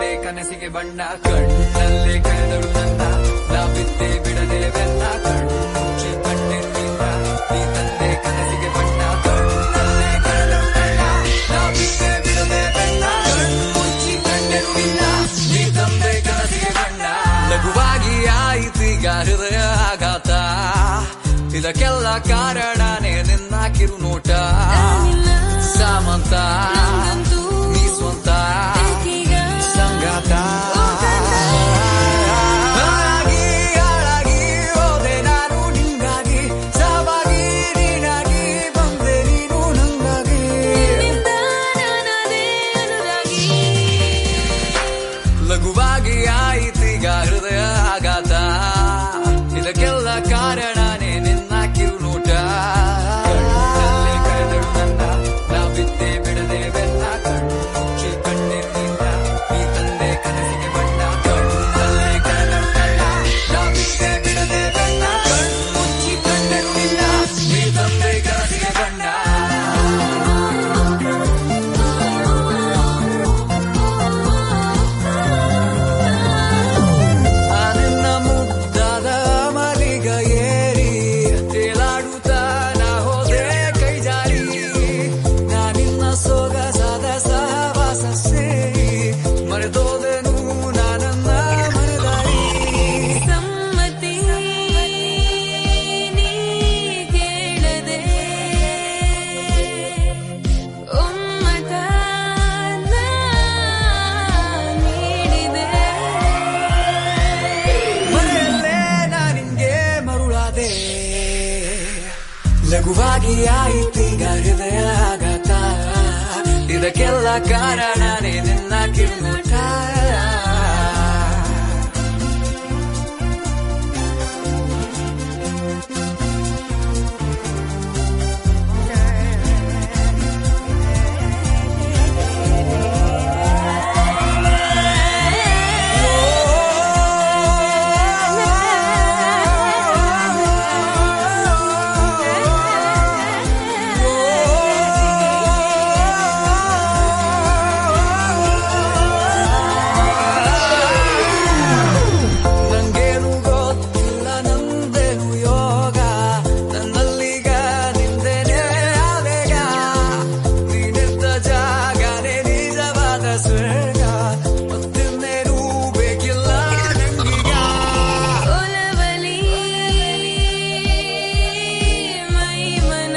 ತಂದೆ ಕನಸಿಗೆ ಬಣ್ಣ ಕಣ್ಣಲ್ಲೇ ಕಳೆದಳು ನನ್ನ ನಾ ಬಿದ್ದೆ ಬಿಡದೆ ಬೆನ್ನ ಕಣ್ಣುಚ್ಚಿ ಕಣ್ಣಿನಿಂದ ನೀ ತಂದೆ ಕನಸಿಗೆ ಬಣ್ಣ ಕಣ್ಣಲ್ಲೇ ಕಳೆದಳು ನನ್ನ ನಾ ಬಿದ್ದೆ ಬಿಡದೆ ಬೆನ್ನ ಕಣ್ಣುಚ್ಚಿ ಕಣ್ಣಿನಿಂದ ನೀ ತಂದೆ ಕನಸಿಗೆ ಬಣ್ಣ ಲಘುವಾಗಿ ಆಯಿತೀಗ ಹೃದಯ ಆಘಾತ ಇದಕ್ಕೆಲ್ಲ ಕಾರಣನೇ ನಿನ್ನ ಕಿರುನೋಟ ಸಾಮಂತ ನೀ ಸ್ವಂತ ಸಂಗಾತ ಹಾಳಾಗಿ ಹಾಳಾಗಿ ಹೋದೆ ನಾನು ನಿಂಗಾಗಿ ಸಾವಾಗಿ ನೀನಾಗಿ ಬಂದೆ ನೀನು ನಂಗಾಗಿ ಲಘುವಾಗಿ ಆಯಿತೀಗ ಹೃದಯ ಆಘಾತ ಇದಕ್ಕೆಲ್ಲ ಕಾರಣನೇ ನಿನ್ನ ಕಿರುನೋಟ ಕಣ್ಣಲ್ಲೇ ಕಳೆದಳು ನನ್ನ ನಾ ಬಿದ್ದೆ ಬಿಡದೆ ಬೆನ್ನ ಕಣ್ಣು ಮುಚ್ಚಿ ಕಣ್ಣಿನಿಂದ ನೀ ತಂದೆ ಕನಸಿಗೆ ಬಣ್ಣ ಕಣ್ಣಲ್ಲೇ ಕಳೆದಳು ನನ್ನ ನಾ ಬಿದ್ದೆ ಬಿಡದೆ ಬೆನ್ನ ಕಣ್ಣು ಮುಚ್ಚಿ ಕಣ್ಣಿನಿಂದ ನೀ ತಂದೆ ಕನಸಿಗೆ ಬಣ್ಣ ನಿನ್ನ ಮುದ್ದಾದ ಮಲಿಗ ಏರಿ ತೇಲಾಡುತ್ತಾ ನಾ ಹೋದೆ ಕೈ ಜಾರಿ ನಾ ನಿನ್ನ ಸೊಗಸಾದ ಸಹವಾಸ ಸೇರಿ ಮರೆತೋದೆನು ನಾನನ್ನ ಮನೆದಾರಿ ಸಮ್ಮತಿ ನೀ ಕೇಳದೆ ಒಮ್ಮತ ನಾ ನೀಡಿದೆ ಮನೆಯಲ್ಲೇ ನಾ ನಿನ್ಗೆ ಮರುಳಾದೆ ಲಘುವಾಗಿ ಆಯಿತೀಗ ಹೃದಯ ಆಘಾತ ಇದಕ್ಕೆಲ್ಲ ಕಾರಣನೇ ನಿನ್ನ ಕಿರುನೋಟ ನಂಗೇನು ಗೊತ್ತಿಲ್ಲ ನಂದೇನು ಯೋಗ ನನ್ನಲ್ಲೀಗ ನಿಂದೇನೆ ಆವೇಗ ನೀನಿದ್ದ ಜಾಗನೇ ನಿಜವಾದ ಸ್ವರ್ಗ ಮತ್ತಿನ್ನೇನು ಬೇಕಿಲ್ಲ ನಂಗೀಗ ಒಲವಲಿ ಮೈಮನ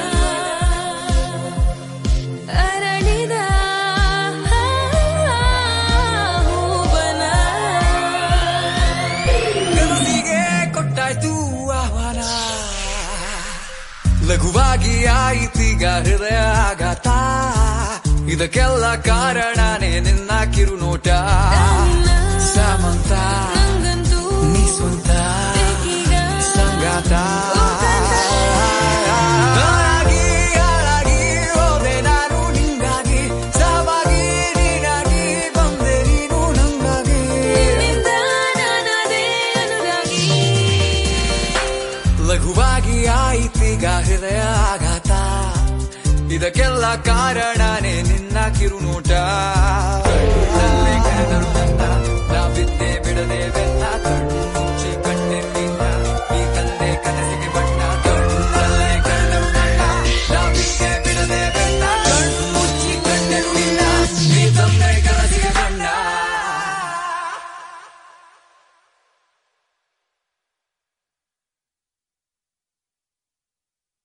ಅರಳಿದ ಹೂವನ ಕನಸಿಗೆ ಕೊಟ್ಟಾಯ್ತು ಆಹ್ವಾನ ಲಘುವಾಗಿ ಆಯಿತೀಗ ಹೃದಯ ಆಘಾತ ಇದಕ್ಕೆಲ್ಲ ಕಾರಣನೇ ನಿನ್ನ ಕಿರುನೋಟ ಸಾಮಂತ ನಂಗಂತೂ ನೀ ಸ್ವಂತ ಬೇಕೀಗ ಸಂಗಾತ ಹಾಳಾಗಿ ಹಾಳಾಗಿ ಹೋದೆ ನಾನು ನಿಂಗಾಗಿ ಸಾವಾಗಿ ನೀನಾಗಿ ಬಂದೆ ನೀನು ನಂಗಾಗಿ ನಿನ್ನಿಂದ ನಾನಾದೆ ಅನುರಾಗಿ ಲಘುವಾಗಿ ಆಯಿತೀಗ ಹೃದಯ ಆಘಾತ ಇದಕ್ಕೆಲ್ಲ ಕಾರಣನೇ ನಿನ್ನ ಕಿರುನೋಟ